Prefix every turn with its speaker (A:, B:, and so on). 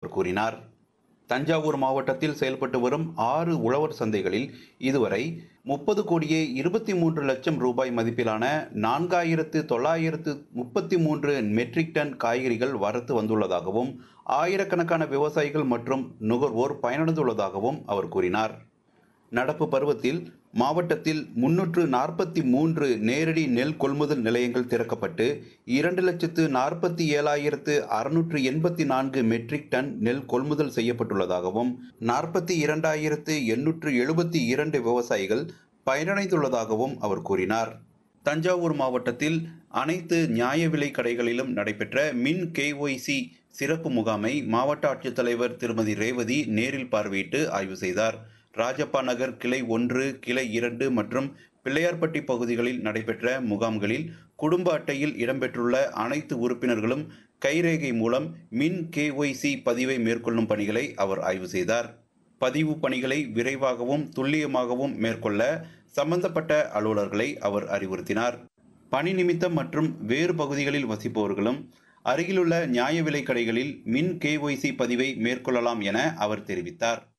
A: அவர் கூறினார் தஞ்சாவூர் மாவட்டத்தில் செயல்பட்டு வரும் ஆறு உழவர் சந்தைகளில் இதுவரை முப்பது கோடியே இருபத்தி மூன்று லட்சம் ரூபாய் மதிப்பிலான நான்காயிரத்து தொள்ளாயிரத்து முப்பத்தி மூன்று மெட்ரிக் டன் காய்கறிகள் வரத்து வந்துள்ளதாகவும் ஆயிரக்கணக்கான விவசாயிகள் மற்றும் நுகர்வோர் பயனடைந்துள்ளதாகவும் அவர் கூறினார் நடப்பு பருவத்தில் மாவட்டத்தில் முன்னூற்று நாற்பத்தி மூன்று நேரடி நெல் கொள்முதல் நிலையங்கள் திறக்கப்பட்டு இரண்டு லட்சத்து நாற்பத்தி ஏழாயிரத்து அறுநூற்று எண்பத்தி நான்கு மெட்ரிக் டன் நெல் கொள்முதல் செய்யப்பட்டுள்ளதாகவும் நாற்பத்தி இரண்டாயிரத்து எண்ணூற்று எழுபத்தி இரண்டு விவசாயிகள் பயனடைந்துள்ளதாகவும் அவர் கூறினார் தஞ்சாவூர் மாவட்டத்தில் அனைத்து நியாய விலை கடைகளிலும் நடைபெற்ற மின் கேஒய்சி சிறப்பு முகாமை மாவட்ட ஆட்சித்தலைவர் திருமதி ரேவதி நேரில் பார்வையிட்டு ஆய்வு செய்தார் ராஜப்பா நகர் கிளை ஒன்று கிளை இரண்டு மற்றும் பிள்ளையார்பட்டி பகுதிகளில் நடைபெற்ற முகாம்களில் குடும்ப அட்டையில் இடம்பெற்றுள்ள அனைத்து உறுப்பினர்களும் கைரேகை மூலம் மின் கேஒய்சி பதிவை மேற்கொள்ளும் பணிகளை அவர் ஆய்வு செய்தார் பதிவு பணிகளை விரைவாகவும் துல்லியமாகவும் மேற்கொள்ள சம்பந்தப்பட்ட அலுவலர்களை அவர் அறிவுறுத்தினார் பணி நிமித்தம் மற்றும் வேறு பகுதிகளில் வசிப்பவர்களும் அருகிலுள்ள நியாய விலை கடைகளில் மின் கேஒய்சி பதிவை மேற்கொள்ளலாம் என அவர் தெரிவித்தார்